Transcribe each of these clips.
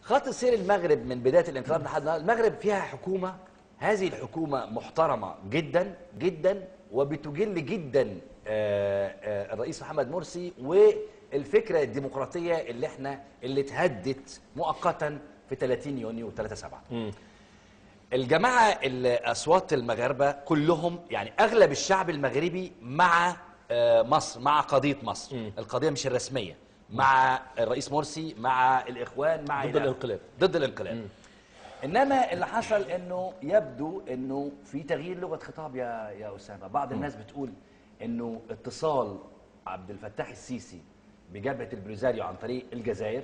خط سير المغرب من بدايه الانقلاب لحد النهارده المغرب فيها حكومه هذه الحكومه محترمه جدا جدا وبتجل جدا آه، آه، الرئيس محمد مرسي والفكره الديمقراطيه اللي احنا اللي اتهدت مؤقتا في 30 يونيو 3 7 الجماعه الاصوات المغاربه كلهم يعني اغلب الشعب المغربي مع آه، مصر مع قضيه مصر القضيه مش الرسميه مع الرئيس مرسي مع الاخوان مع ضد إلى آخره. الانقلاب. ضد الانقلاب انما اللي حصل انه يبدو انه في تغيير لغه خطاب يا يا اسامه بعض الناس بتقول انه اتصال عبد الفتاح السيسي بجبهه البلوزاريو عن طريق الجزائر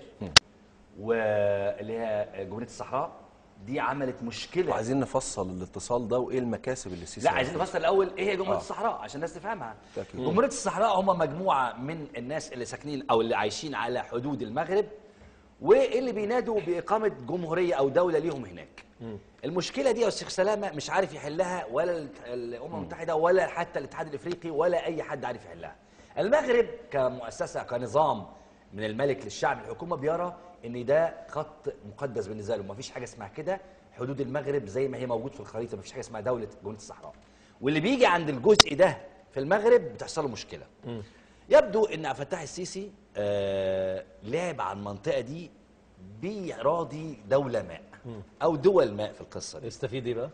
واللي هي جمهوريه الصحراء دي عملت مشكله وعايزين نفصل الاتصال ده وايه المكاسب اللي السيسي لا عايزين نفصل الاول ايه هي جمهوريه آه. الصحراء عشان الناس تفهمها بالتأكيد. جمهوريه الصحراء هم مجموعه من الناس اللي ساكنين او اللي عايشين على حدود المغرب واللي بينادوا باقامه جمهوريه او دوله ليهم هناك المشكله دي يا استاذ سلامه مش عارف يحلها ولا ال- الامم المتحده ولا حتى الاتحاد الافريقي ولا اي حد عارف يحلها المغرب كمؤسسه كنظام من الملك للشعب الحكومه بيرى ان ده خط مقدس بالنسبه له مفيش حاجه اسمها كده حدود المغرب زي ما هي موجود في الخريطه مفيش حاجه اسمها دوله جمهوريه الصحراء واللي بيجي عند الجزء ده في المغرب بتحصل له مشكله يبدو ان عبد الفتاح السيسي آه لعب على المنطقه دي بيراضي دوله ماء او دول ماء في القصه دي يستفيد ايه بقى؟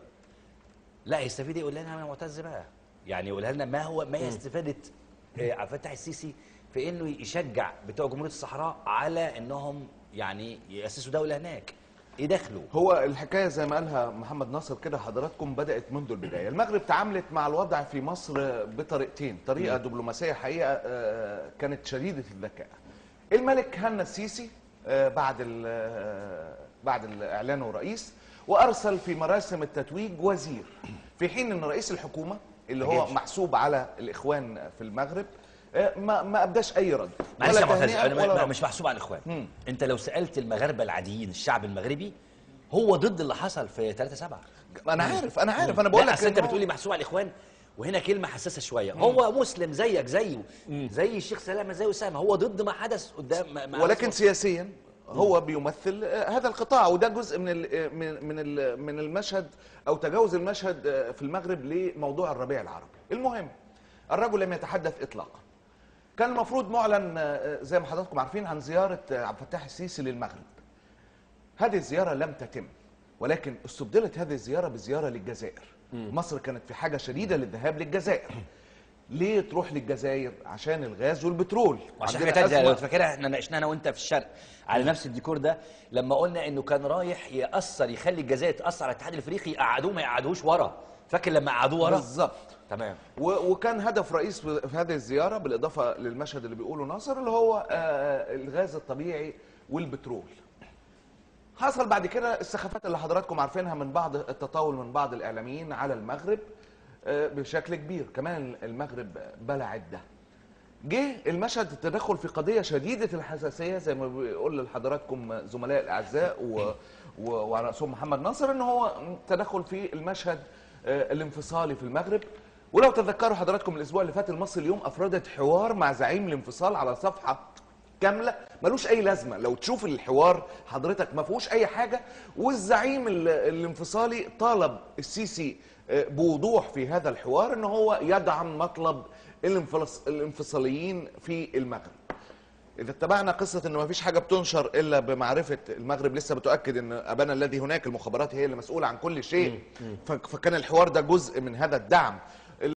لا يستفيد يقول لنا يا معتز بقى يعني يقولها لنا ما هو ما هي استفاده آه، عبد الفتاح السيسي في انه يشجع بتوع جمهوريه الصحراء على انهم يعني ياسسوا دوله هناك ايه دخله هو الحكايه زي ما قالها محمد ناصر كده حضراتكم بدات منذ البدايه المغرب تعاملت مع الوضع في مصر بطريقتين طريقه دبلوماسيه حقيقه آه، كانت شديده الذكاء الملك هنا السيسي آه، بعد ال- آه، بعد ال- اعلانه رئيس وارسل في مراسم التتويج وزير في حين ان رئيس الحكومه اللي هو جيش. محسوب على الاخوان في المغرب آه، ما ما ابداش اي رد معلش يا معتز تهنئة أنا ما- ولا ما- رد. مش محسوب على الاخوان مم. انت لو سالت المغاربه العاديين الشعب المغربي هو ضد اللي حصل في 3 7 انا عارف انا عارف انا بقول لا لك أصل انت إن هو- بتقولي محسوب على الاخوان وهنا كلمه حساسه شويه هو مسلم زيك زيه زي الشيخ سلامه زي اسامه هو ضد ما حدث قدام ما- ما ولكن حدث. سياسيا هو بيمثل آه، هذا القطاع وده جزء من ال- آه، من من ال- من المشهد او تجاوز المشهد آه، في المغرب لموضوع الربيع العربي المهم الرجل لم يتحدث اطلاقا كان المفروض معلن آه، زي ما حضراتكم عارفين عن زياره آه، عبد الفتاح السيسي للمغرب هذه الزياره لم تتم ولكن استبدلت هذه الزياره بزياره للجزائر مصر كانت في حاجه شديده للذهاب للجزائر ليه تروح للجزائر عشان الغاز والبترول وعشان عندنا حاجه تانية أزمة. لو فاكرها احنا ناقشناها انا وانت في الشرق على نفس الديكور ده لما قلنا انه كان رايح ياثر يخلي الجزائر تاثر على الاتحاد الافريقي يقعدوه ما يقعدوش ورا فاكر لما قعدوه ورا بالظبط تمام و- وكان هدف رئيس في في هذه الزياره بالاضافه للمشهد اللي بيقوله ناصر اللي هو آه، الغاز الطبيعي والبترول. حصل بعد كده السخافات اللي حضراتكم عارفينها من بعض التطاول من بعض الاعلاميين على المغرب آه، بشكل كبير، كمان المغرب بلعت ده. جه المشهد التدخل في قضيه شديده الحساسيه زي ما بيقول لحضراتكم زملاء الاعزاء و... و... وعلى راسهم محمد ناصر ان هو تدخل في المشهد آه، الانفصالي في المغرب ولو تذكروا حضراتكم الاسبوع اللي فات المصري اليوم افردت حوار مع زعيم الانفصال على صفحه كامله ملوش اي لازمه لو تشوف الحوار حضرتك ما فيهوش اي حاجه والزعيم ال- الانفصالي طالب السيسي آه، بوضوح في هذا الحوار ان هو يدعم مطلب الانفلس- الانفصاليين في المغرب اذا اتبعنا قصه انه ما فيش حاجه بتنشر الا بمعرفه المغرب لسه بتؤكد ان ابانا الذي هناك المخابرات هي اللي مسؤوله عن كل شيء ف- فكان الحوار ده جزء من هذا الدعم